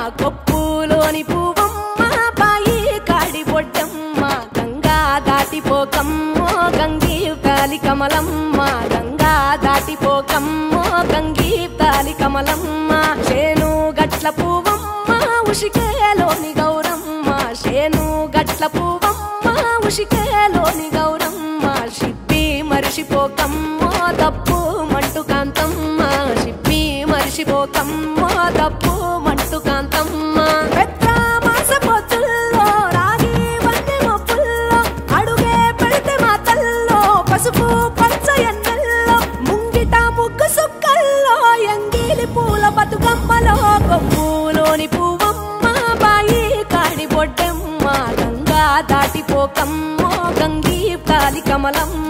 కొప్పులోని పువ్వమ్మ బాయి కాడి బొడ్డమ్మ గంగా దాటిపోకమ్మో గంగీ తాలి కమలమ్మ గంగా దాటిపోకమ్మో గంగీ తాలి కమలమ్మ చేను గట్ల పువ్వమ్మ ఉషికేలోని గౌరమ్మ చేను గట్ల పువ్వమ్మ ఉషికేలోని గౌరమ్మ షిప్పి మరిషిపోకమ్మో తప్పు మంటు కాంతమ్మ షిప్పి మరిషిపోకమ్మో తప్పు మంటు కాంతమ్మ పెద్ద మాస పొత్తుల్లో రాగి వన్నె మొప్పుల్లో అడుగే పెడితే మా తల్లో పసుపు పచ్చ ఎన్నెల్లో ముంగిట ముగ్గు సుక్కల్లో ఎంగిలి పూల బతుకమ్మలో కొమ్ములోని పువ్వమ్మ బాయి కాడి బొడ్డెమ్మ గంగా దాటిపోకమ్మో గంగీ తాలి కమలమ్మ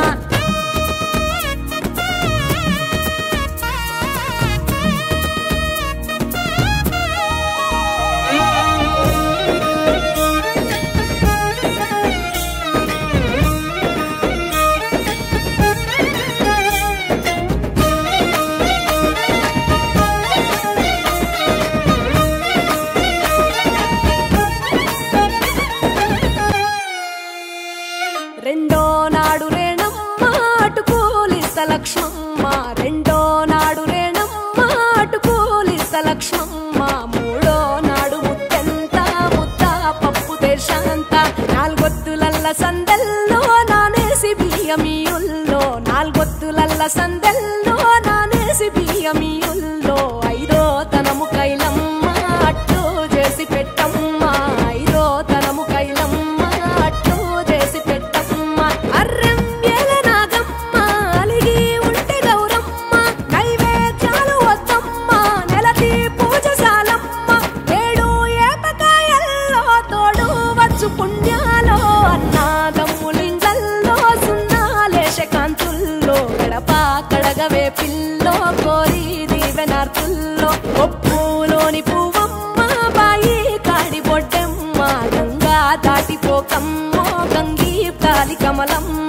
రెండో నాడు రేణమ్మ అటు పోలిస్త లక్ష్మమ్మ రెండో నాడు రేణమ్మ అటు పోలిస్త లక్ష్మమ్మ మూడో నాడు ముత్తెంత ముద్ద పప్పు దేశంత నాలుగొత్తులల్ల సందెల్లో నానేసి బియ్యమియుల్లో నాలుగొత్తులల్ల సందెల్లో నానేసి బియ్యమియుల్లో ఐదో తనము కైలమ్మ అట్టు చేసి పెట్టమ్మ ఐదో తనము కైలమ్మ అట్టు చేసి పెట్టమ్మ అర్రం ఏల నాగమ్మ అలిగి ఉంటే గౌరమ్మ నైవేద్యాలు వద్దమ్మ నెలతి పూజశాలమ్మ ఏడు ఏపకాయల్లో తోడు వచ్చు పుణ్యాలో అన్నాదమ్ములింగల్లో సున్నాలేశ కాంతుల్లో గడప కడగవే పిల్లో కోరి దీవెనార్తుల్లో ఒప్పులోని పువ్వమ్మ బాయి కాడి బొడ్డెమ్మ గంగా దాటిపోకమ్మో గంగీ తాలి కమలమ్మ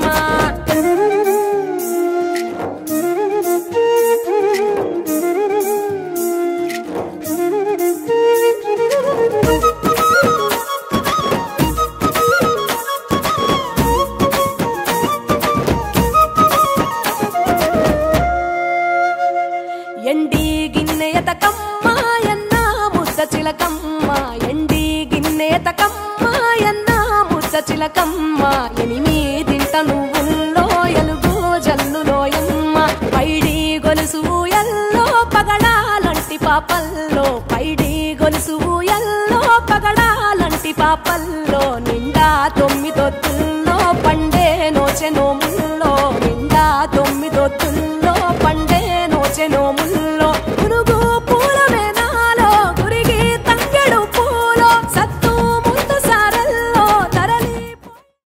ఎండి గిన్నెయతకమ్మ ఎన్న ముద్ద చిలకమ్మ ఎండి గిన్నెయతకమ్మ ఎన్న ముద్ద చిలకమ్మ ఎనిమిదింట నువ్వుల్లో ఎలుగు జల్లులోయమ్మ పైడి గొలుసు ఎల్లో పగడాలంటి పాపల్లో పైడి గొలుసు ఎల్లో పగడాలంటి పాపల్లో నిండా తొమ్మిదొత్తుల్లో పండే నోచె నోముల్లో నిండా తొమ్మిదొత్తుల్లో